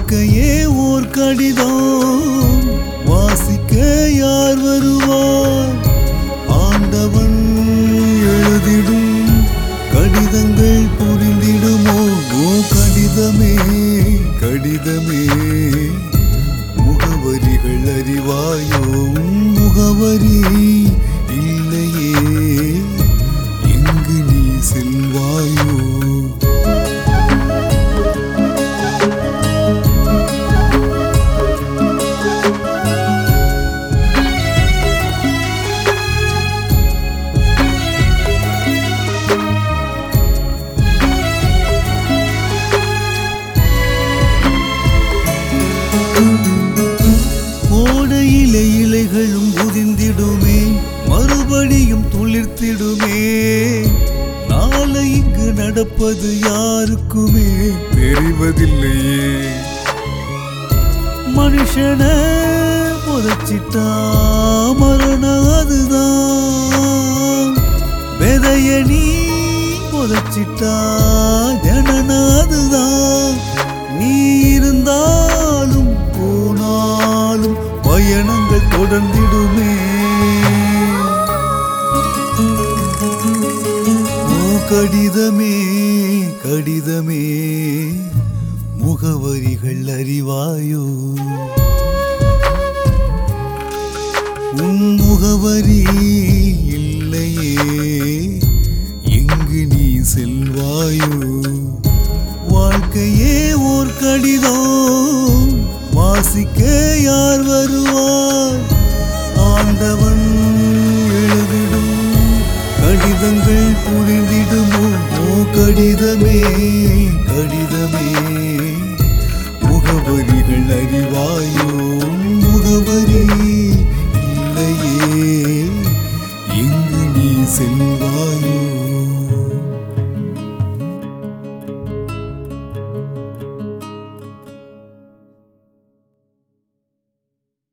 வாழ்க்கையே ஓர் கடிதம் வாசிக்க யார் வருவார் ஆண்டவன் எழுதிடும் கடிதங்கள் புரிந்திடுமோ ஓ கடிதமே கடிதமே முகவரிகள் அறிவாயோ உன் முகவரி இல்லையே எங்கு நீ செல்வாயோ கோடையிலே இலைகளும் உதிர்ந்திடுமே மறுபடியும் துளிர்த்திடுமே நாளை இங்கு நடப்பது யாருக்குமே தெரிவதில்லையே மனுஷன புதைச்சிட்டா மரணம் அதுதான் விதைய நீ புதைச்சிட்டா ஜனன அதுதான் நீ இருந்தாலும் போனாலும் பயணங்கள் தொடர்ந்திடுமே ஓ கடிதமே கடிதமே முகவரிகள் அறிவாயோ உன் முகவரி இல்லையே எங்கு நீ செல்வாயோ வாழ்க்கையே ஓர் கடிதம் வாசிக்க யார் வருவார் ஆண்டவன் எழுதிடும் கடிதங்கள் புரிந்திடுமோ ஓ கடிதமே கடிதமே முகவரிகள் அறிவாயோ முகவரி இல்லையே எங்கு நீ செல்வாயோ